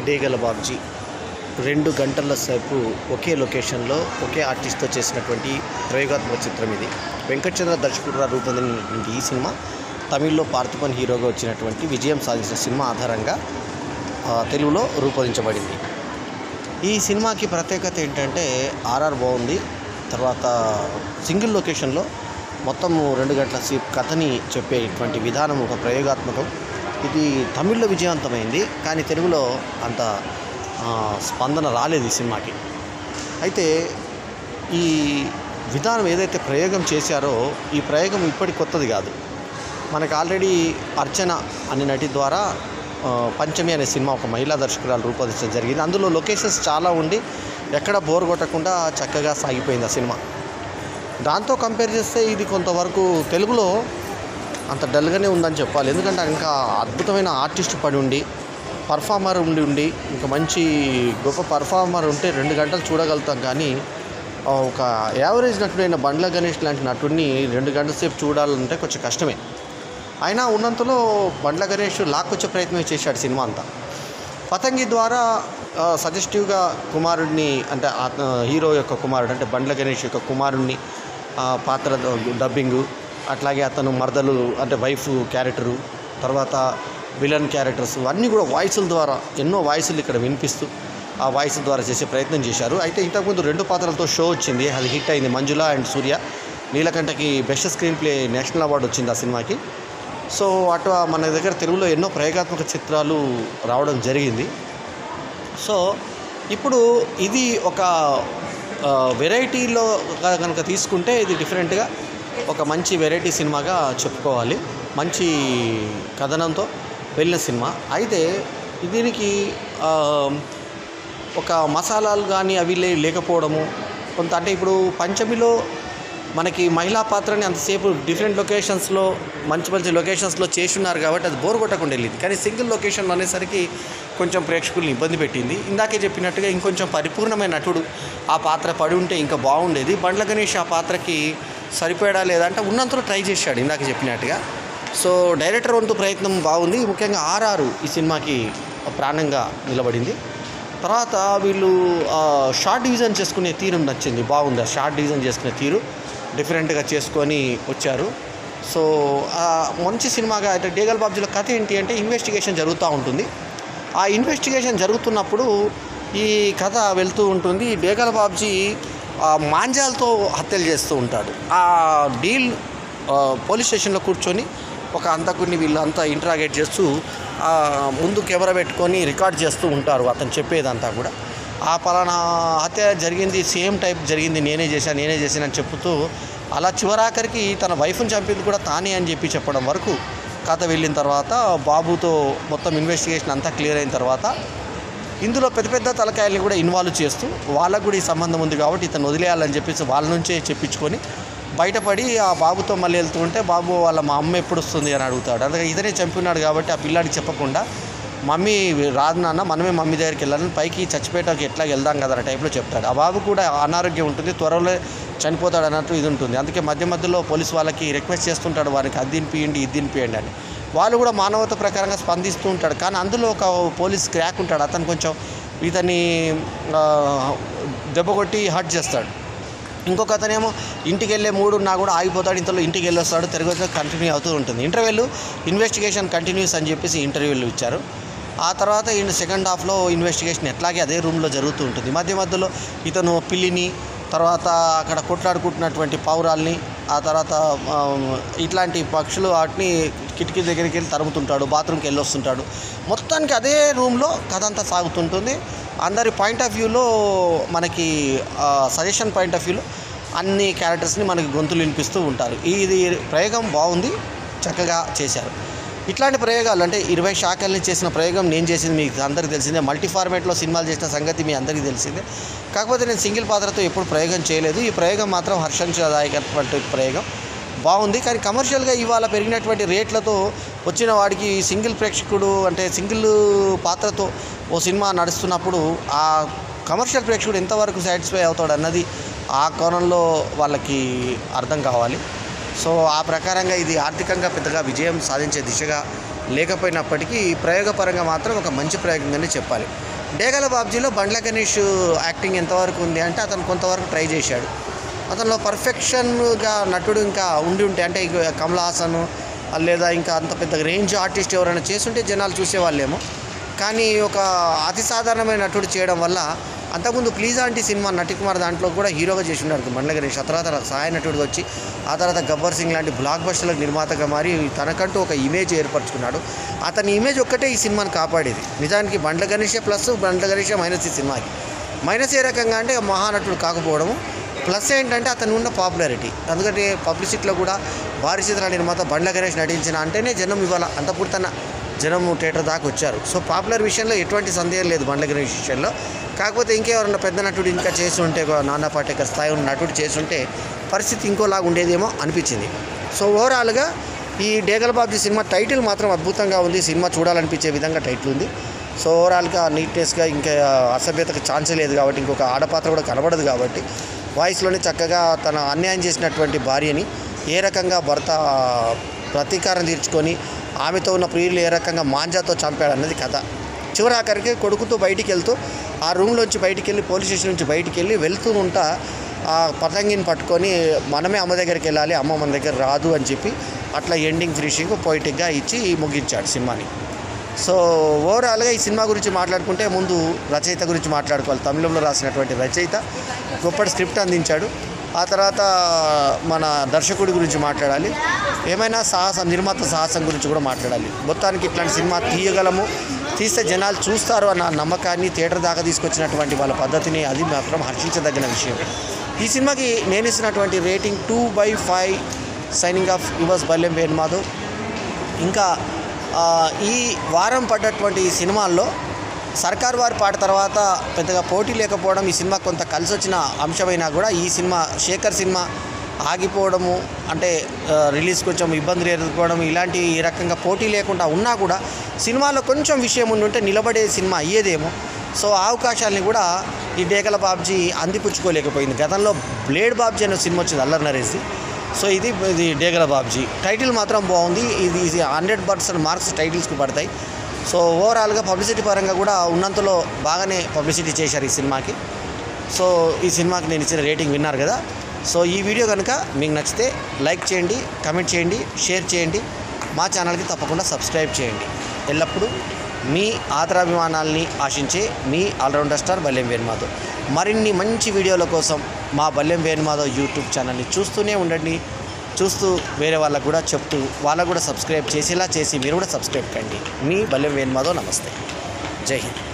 డేగల బాబ్జీ రెండు గంటల సేపు ఒకే లొకేషన్లో ఒకే ఆర్టిస్ట్తో చేసినటువంటి ప్రయోగాత్మక చిత్రం ఇది వెంకటచంద్ర దర్శకుడుగా రూపొందినటువంటి ఈ సినిమా తమిళ్లో పార్థిపన్ హీరోగా వచ్చినటువంటి విజయం సాధించిన సినిమా ఆధారంగా ఆ, తెలుగులో రూపొందించబడింది ఈ సినిమాకి ప్రత్యేకత ఏంటంటే ఆర్ఆర్ బాగుంది తర్వాత సింగిల్ లొకేషన్లో మొత్తం రెండు గంటల సేపు కథని చెప్పేటువంటి విధానం ఒక ప్రయోగాత్మకం ఇది తమిళ్లో విజయవంతమైంది కానీ తెలుగులో అంత ఆ, స్పందన రాలేదు ఈ సినిమాకి అయితే ఈ విధానం ఏదైతే ప్రయోగం చేశారో ఈ ప్రయోగం ఇప్పటి కొత్తది కాదు మనకు ఆల్రెడీ అర్చన అనే నటి ద్వారా ఆ, పంచమి అనే సినిమా ఒక మహిళా దర్శకురాలు రూపొందించడం జరిగింది అందులో లొకేషన్స్ చాలా ఉండి ఎక్కడ బోర్ కొట్టకుండా చక్కగా సాగిపోయింది ఆ సినిమా దాంతో కంపేర్ చేస్తే ఇది కొంతవరకు తెలుగులో అంత డల్గానే ఉందని చెప్పాలి ఎందుకంటే ఇంకా అద్భుతమైన ఆర్టిస్ట్ పడి ఉండి పర్ఫార్మర్ ఉండి ఉండి ఇంకా మంచి గొప్ప పర్ఫార్మర్ ఉంటే రెండు గంటలు చూడగలుగుతాం కానీ ఆ, ఒక యావరేజ్ నటుడైన బండ్ల గణేష్ లాంటి నటుడిని రెండు గంటల సేపు చూడాలంటే కొంచెం కష్టమే అయినా ఉన్నంతలో బండ్ల గణేష్ లాక్కొచ్చే ప్రయత్నం చేశాడు సినిమా అంతా పతంగి ద్వారా ఆ, సజెస్టివ్గా కుమారుడిని అంటే ఆ- హీరో యొక్క కుమారుడు అంటే బండ్ల గణేష్ యొక్క కుమారుడిని ఆ, పాత్ర డబ్బింగు అట్లాగే అతను మరదలు అంటే వైఫ్ క్యారెక్టరు తర్వాత విలన్ క్యారెక్టర్స్ అన్నీ కూడా వాయిస్ల ద్వారా ఎన్నో వాయిస్లు ఇక్కడ వినిపిస్తూ ఆ వాయిస్ ద్వారా చేసే ప్రయత్నం చేశారు అయితే ఇంతకుముందు రెండు పాత్రలతో షో వచ్చింది అది హిట్ అయింది మంజుల అండ్ సూర్య నీలకంఠకి best screenplay national award వచ్చింది ఆ సినిమాకి సో అటు మన దగ్గర తెలుగులో ఎన్నో ప్రయోగాత్మక చిత్రాలు రావడం జరిగింది సో ఇప్పుడు ఇది ఒక ఆ, వెరైటీలో కనుక తీసుకుంటే ఇది డిఫరెంట్గా ఒక మంచి వెరైటీ సినిమాగా చెప్పుకోవాలి మంచి కథనంతో వెళ్ళిన సినిమా అయితే దీనికి ఆ, ఒక మసాలాలు కానీ అవి లే లేకపోవడము కొంత అంటే ఇప్పుడు పంచమిలో మనకి మహిళా పాత్రని అంతసేపు డిఫరెంట్ లొకేషన్స్లో మంచి మంచి లొకేషన్స్లో చేస్తున్నారు కాబట్టి అది బోర్ కొట్టకుండా వెళ్ళింది కానీ సింగిల్ లొకేషన్ అనేసరికి కొంచెం ప్రేక్షకుల్ని ఇబ్బంది పెట్టింది ఇందాకే చెప్పినట్టుగా ఇంకొంచెం పరిపూర్ణమైన నటుడు ఆ పాత్ర పడి ఉంటే ఇంకా బాగుండేది బండ్ల గణేష్ ఆ పాత్రకి సరిపోయడా లేదంటే ఉన్నంతలో ట్రై చేశాడు ఇందాక చెప్పినట్టుగా సో డైరెక్టర్ వంతు ప్రయత్నం బాగుంది ముఖ్యంగా ఆర్ఆర్ ఈ సినిమాకి ప్రాణంగా నిలబడింది తర్వాత వీళ్ళు ఆ, షార్ట్ డివిజన్ చేసుకునే తీరు నచ్చింది బాగుంది ఆ షార్ట్ డివిజన్ చేసుకునే తీరు డిఫరెంట్గా చేసుకొని వచ్చారు సో ఆ, మంచి సినిమాగా అయితే డేగల్ బాబ్జీల కథ ఏంటి అంటే ఇన్వెస్టిగేషన్ జరుగుతూ ఉంటుంది ఆ ఇన్వెస్టిగేషన్ జరుగుతున్నప్పుడు ఈ కథ వెళ్తూ ఉంటుంది డేగల్ బాబ్జీ ఆ, మాంజాలతో హత్యలు చేస్తూ ఉంటాడు ఆ డీల్ ఆ, పోలీస్ స్టేషన్లో కూర్చొని ఒక అంతకుడిని వీళ్ళంతా ఇంట్రాగేట్ చేస్తూ ఆ, ముందు కెమెరా పెట్టుకొని రికార్డ్ చేస్తూ ఉంటారు అతను చెప్పేదంతా కూడా ఆ పలానా హత్య జరిగింది సేమ్ టైప్ జరిగింది నేనే చేశాను నేనే చేశాను అని చెప్తూ అలా చివరాఖరికి తన వైఫ్ని చంపింది కూడా తానే అని చెప్పి చెప్పడం వరకు కథ వెళ్ళిన తర్వాత బాబుతో మొత్తం ఇన్వెస్టిగేషన్ అంతా క్లియర్ అయిన తర్వాత ఇందులో పెద్ద పెద్ద తలకాయల్ని కూడా ఇన్వాల్వ్ చేస్తూ వాళ్ళకు కూడా ఈ సంబంధం ఉంది కాబట్టి ఇతను వదిలేయాలని చెప్పేసి వాళ్ళ నుంచే చెప్పించుకొని బయటపడి ఆ బాబుతో మళ్ళీ వెళ్తూ ఉంటే బాబు వాళ్ళ మా అమ్మ ఎప్పుడు వస్తుంది అని అడుగుతాడు అందుకే ఇతనే చంపున్నాడు కాబట్టి ఆ పిల్లాడికి చెప్పకుండా మమ్మీ రాదు నాన్న మనమే మమ్మీ దగ్గరికి వెళ్ళాలని పైకి చచ్చిపోయేటకి ఎట్లా వెళ్దాం కదా అనే టైప్లో చెప్తాడు ఆ బాబు కూడా అనారోగ్యం ఉంటుంది త్వరలో చనిపోతాడు అన్నట్టు ఇది ఉంటుంది అందుకే మధ్య మధ్యలో పోలీస్ వాళ్ళకి రిక్వెస్ట్ చేస్తుంటాడు వారికి అది తినిపియండి ఇది తినిపియండి అని వాళ్ళు కూడా మానవత ప్రకారంగా స్పందిస్తూ ఉంటాడు కానీ అందులో ఒక పోలీస్ క్రాక్ ఉంటాడు అతను కొంచెం ఇతన్ని ఆ, దెబ్బ కొట్టి హర్ట్ చేస్తాడు ఇంకొక అతనేమో ఇంటికి వెళ్ళే మూడు ఉన్నా కూడా ఆగిపోతాడు ఇంతలో ఇంటికి వెళ్ళి వస్తాడు తిరిగి వచ్చి కంటిన్యూ అవుతూ ఉంటుంది ఇంటర్వ్యూలు ఇన్వెస్టిగేషన్ కంటిన్యూస్ అని చెప్పేసి ఇంటర్వ్యూలు ఇచ్చారు ఆ తర్వాత ఈ సెకండ్ హాఫ్లో ఇన్వెస్టిగేషన్ ఎట్లాగే అదే రూమ్లో జరుగుతూ ఉంటుంది మధ్య మధ్యలో ఇతను పిల్లిని తర్వాత అక్కడ కొట్లాడుకుంటున్నటువంటి పౌరాల్ని ఆ తర్వాత ఆ, ఇట్లాంటి పక్షులు వాటిని కిటికీ దగ్గరికి వెళ్ళి తరుముతుంటాడు బాత్రూమ్కి వెళ్ళి వస్తుంటాడు మొత్తానికి అదే రూమ్లో కథ అంతా సాగుతుంటుంది అందరి పాయింట్ ఆఫ్ వ్యూలో మనకి సజెషన్ పాయింట్ ఆఫ్ వ్యూలో అన్ని క్యారెక్టర్స్ని మనకి గొంతులు వినిపిస్తూ ఉంటారు ఇది ప్రయోగం బాగుంది చక్కగా చేశారు ఇట్లాంటి ప్రయోగాలు అంటే ఇరవై శాఖల్ని చేసిన ప్రయోగం నేను చేసింది మీకు అందరికీ తెలిసిందే మల్టీ ఫార్మేట్లో సినిమాలు చేసిన సంగతి మీ అందరికీ తెలిసిందే కాకపోతే నేను సింగిల్ పాత్రతో ఎప్పుడు ప్రయోగం చేయలేదు ఈ ప్రయోగం మాత్రం హర్షించదాయకటువంటి ప్రయోగం బాగుంది కానీ కమర్షియల్గా ఇవాళ పెరిగినటువంటి రేట్లతో వచ్చిన వాడికి సింగిల్ ప్రేక్షకుడు అంటే సింగిల్ పాత్రతో ఓ సినిమా నడుస్తున్నప్పుడు ఆ కమర్షియల్ ప్రేక్షకుడు ఎంతవరకు సాటిస్ఫై అవుతాడు అన్నది ఆ కోణంలో వాళ్ళకి అర్థం కావాలి సో ఆ ప్రకారంగా ఇది ఆర్థికంగా పెద్దగా విజయం సాధించే దిశగా లేకపోయినప్పటికీ ప్రయోగపరంగా మాత్రం ఒక మంచి ప్రయోగంగానే చెప్పాలి డేగల బాబ్జీలో బండ్ల గణేష్ యాక్టింగ్ ఎంతవరకు ఉంది అంటే అతను కొంతవరకు ట్రై చేశాడు అతనిలో పర్ఫెక్షన్గా నటుడు ఇంకా ఉండి ఉంటే అంటే ఇక కమల్ హాసన్ లేదా ఇంకా అంత పెద్ద రేంజ్ ఆర్టిస్ట్ ఎవరైనా చేస్తుంటే జనాలు చూసేవాళ్ళేమో కానీ ఒక అతి సాధారణమైన నటుడు చేయడం వల్ల అంతకుముందు ప్లీజ్ ఆంటీ సినిమా నటికుమార్ దాంట్లో కూడా హీరోగా చేసి ఉన్నాడు బండ్ల గణేష్ ఆ తర్వాత సహాయ నటుడిగా వచ్చి ఆ తర్వాత గబ్బర్ సింగ్ లాంటి బ్లాక్ బస్టర్లకు నిర్మాతగా మారి తనకంటూ ఒక ఇమేజ్ ఏర్పరచుకున్నాడు అతని ఇమేజ్ ఒక్కటే ఈ సినిమాని కాపాడేది నిజానికి బండ్ల గణేషే ప్లస్ బండ్ల గణేషే మైనస్ ఈ సినిమాకి మైనస్ ఏ రకంగా అంటే మహానటుడు కాకపోవడము ప్లస్ ఏంటంటే అతను ఉన్న పాపులారిటీ ఎందుకంటే పబ్లిసిటీలో కూడా భారీ చిత్ర నిర్మాత బండ్ల గణేష్ నటించిన అంటేనే జనం ఇవాళ అంత పుర్తన జనం థియేటర్ దాకా వచ్చారు సో పాపులర్ విషయంలో ఎటువంటి సందేహం లేదు బండ్ల గణేష్ విషయంలో కాకపోతే ఇంకెవరన్నా పెద్ద నటుడు ఇంకా చేసి ఉంటే ఒక నానా పాటేకర్ స్థాయి ఉన్న నటుడు చేస్తుంటే పరిస్థితి ఇంకోలాగా ఉండేదేమో అనిపించింది సో ఓవరాల్గా ఈ డేగల బాబ్జీ సినిమా టైటిల్ మాత్రం అద్భుతంగా ఉంది సినిమా చూడాలనిపించే విధంగా టైటిల్ ఉంది సో ఓవరాల్గా నీట్నెస్గా ఇంకా అసభ్యతకు ఛాన్సే లేదు కాబట్టి ఇంకొక ఆడపాత్ర కూడా కనబడదు కాబట్టి వాయిస్లోనే చక్కగా తన అన్యాయం చేసినటువంటి భార్యని ఏ రకంగా భర్త ప్రతీకారం తీర్చుకొని ఆమెతో ఉన్న ప్రియులు ఏ రకంగా మాంజాతో చంపాడు అన్నది కథ చివరి ఆఖరికి కొడుకుతో బయటికి వెళ్తూ ఆ రూమ్లోంచి బయటికి వెళ్ళి పోలీస్ స్టేషన్ నుంచి బయటికి వెళ్ళి వెళ్తూ ఉంటా ఆ పతంగిని పట్టుకొని మనమే అమ్మ దగ్గరికి వెళ్ళాలి అమ్మ మన దగ్గర రాదు అని చెప్పి అట్లా ఎండింగ్ ఫినిషింగ్ పొయిటిక్గా ఇచ్చి ముగించాడు సినిమాని సో ఓవరాల్గా ఈ సినిమా గురించి మాట్లాడుకుంటే ముందు రచయిత గురించి మాట్లాడుకోవాలి తమిళంలో రాసినటువంటి రచయిత గొప్పటి స్క్రిప్ట్ అందించాడు ఆ తర్వాత మన దర్శకుడి గురించి మాట్లాడాలి ఏమైనా సాహసం నిర్మాత సాహసం గురించి కూడా మాట్లాడాలి మొత్తానికి ఇట్లాంటి సినిమా తీయగలము తీస్తే జనాలు చూస్తారు అన్న నమ్మకాన్ని థియేటర్ దాకా తీసుకొచ్చినటువంటి వాళ్ళ పద్ధతిని అది మాత్రం హర్షించదగిన విషయం ఈ సినిమాకి నేను ఇచ్చినటువంటి rating two by five signing off yours Balyam Venumadhav ఇంకా ఆ, ఈ వారం పడ్డటువంటి ఈ సినిమాల్లో సర్కార్ వారి పాట తర్వాత పెద్దగా పోటీ లేకపోవడం ఈ సినిమా కొంత కలిసి వచ్చిన అంశమైనా కూడా ఈ సినిమా శేఖర్ సినిమా ఆగిపోవడము అంటే ఆ, రిలీజ్ కొంచెం ఇబ్బందులు ఎదుర్కోవడం ఇలాంటి ఈ రకంగా పోటీ లేకుండా ఉన్నా కూడా సినిమాలో కొంచెం విషయం ఉండుంటే నిలబడే సినిమా అయ్యేదేమో సో ఆ అవకాశాలని కూడా ఈ డేగల బాబ్జీ అందిపుచ్చుకోలేకపోయింది గతంలో బ్లేడ్ బాబ్జీ అనే సినిమా వచ్చింది అల్లరి నరేసి సో ఇది ఇది డేగల బాబ్జీ టైటిల్ మాత్రం బాగుంది ఇది ఇది హండ్రెడ్ పర్సెంట్ మార్క్స్ టైటిల్స్కి పడతాయి సో ఓవరాల్గా పబ్లిసిటీ పరంగా కూడా ఉన్నంతలో బాగానే పబ్లిసిటీ చేశారు ఈ సినిమాకి సో ఈ సినిమాకి నేను ఇచ్చిన రేటింగ్ విన్నారు కదా సో ఈ వీడియో కనుక మీకు నచ్చితే లైక్ చేయండి కమెంట్ చేయండి షేర్ చేయండి మా ఛానల్కి తప్పకుండా సబ్స్క్రైబ్ చేయండి ఎల్లప్పుడూ మీ ఆదరాభిమానాల్ని ఆశించే మీ ఆల్రౌండర్ స్టార్ బల్యం వేణుమాధవ్ మరిన్ని మంచి వీడియోల కోసం మా బల్యం వేణుమాధవ్ యూట్యూబ్ ఛానల్ని చూస్తూనే ఉండండి చూస్తూ వేరే వాళ్ళకు కూడా చెప్తూ వాళ్ళకు కూడా సబ్స్క్రైబ్ చేసేలా చేసి మీరు కూడా సబ్స్క్రైబ్ కండి మీ బల్యం వేణుమాధవ్ నమస్తే జై హింద్